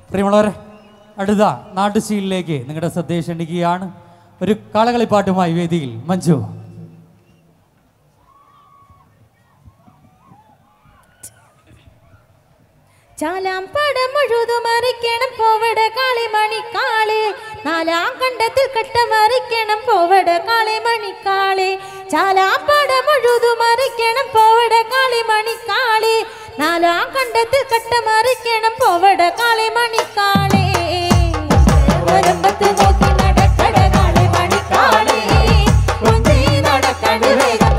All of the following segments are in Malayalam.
പ്രിയമുള്ളവരെ അടുത്ത നാട്ടുശീലിലേക്ക് നിങ്ങളുടെ ശ്രദ്ധയെ ക്ഷണിക്കുകയാണ് ഒരു കാളകളിപ്പാട്ടുമായി വേദിയിൽ മഞ്ജു ചാലാം പടം മുഴുതും മറിക്കണം പോവട കാളിമണിക്കാളെ നാലാം കണ്ടത്തിൽ കട്ടമറിക്കണം പോവട കാളിമണിക്കാളെ ചാലാം പടം മുഴുതും മറിക്കണം പോവട കാളിമണിക്കാളെ നാലാം കണ്ടത്തിൽ കട്ടമറിക്കണം പോവട കാളിമണിക്കാളെ വരമ്പത്ത് നോക്കി നടക്കട കാളിമണിക്കാളെ കൊഞ്ചി നടക്കട വേഗം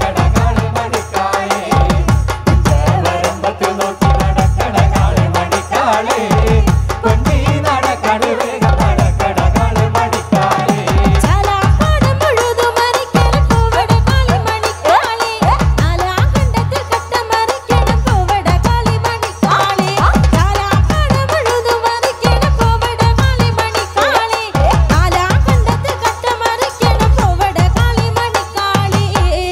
ചാലാപ്പാടം മുഴുതും മറിക്കണം പോവട കാളിമണിക്കാളെ നാലാം കണ്ടത്തിൽ കട്ടമറിക്കണം പോവട കാളിമണിക്കാളെ ചാലാപ്പാടം മുഴുതും മറിക്കണം പോവട കാളിമണിക്കാളെ നാലാം കണ്ടത്തിൽ കട്ടമറിക്കണം പോവട കാളിമണിക്കാളെ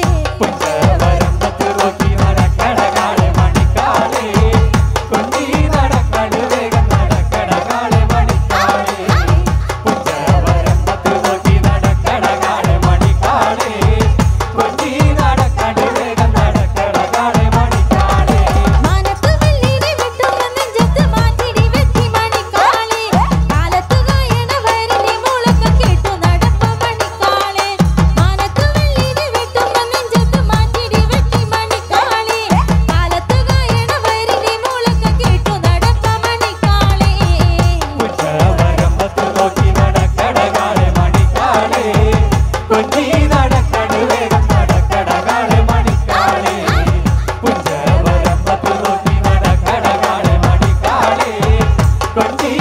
മാനത്തു വെള്ളിനെ വെട്ടുന്ന നെഞ്ചത്ത് മാറ്റിടി വെട്ടി മണിക്കാളെ കാലത്തു കായണ വയറിനെ മുളക്കം കേട്ടു നടപ്പ മണിക്കാളെ മാനത്തു വെള്ളിനെ വെട്ടുന്ന നെഞ്ചത്ത് മാറ്റിടി വെട്ടി മണിക്കാളെ കാലത്തു കായണ വയറിനെ മുളക്കം കേട്ടു നടപ്പ മണിക്കാളെ കൊഞ്ചി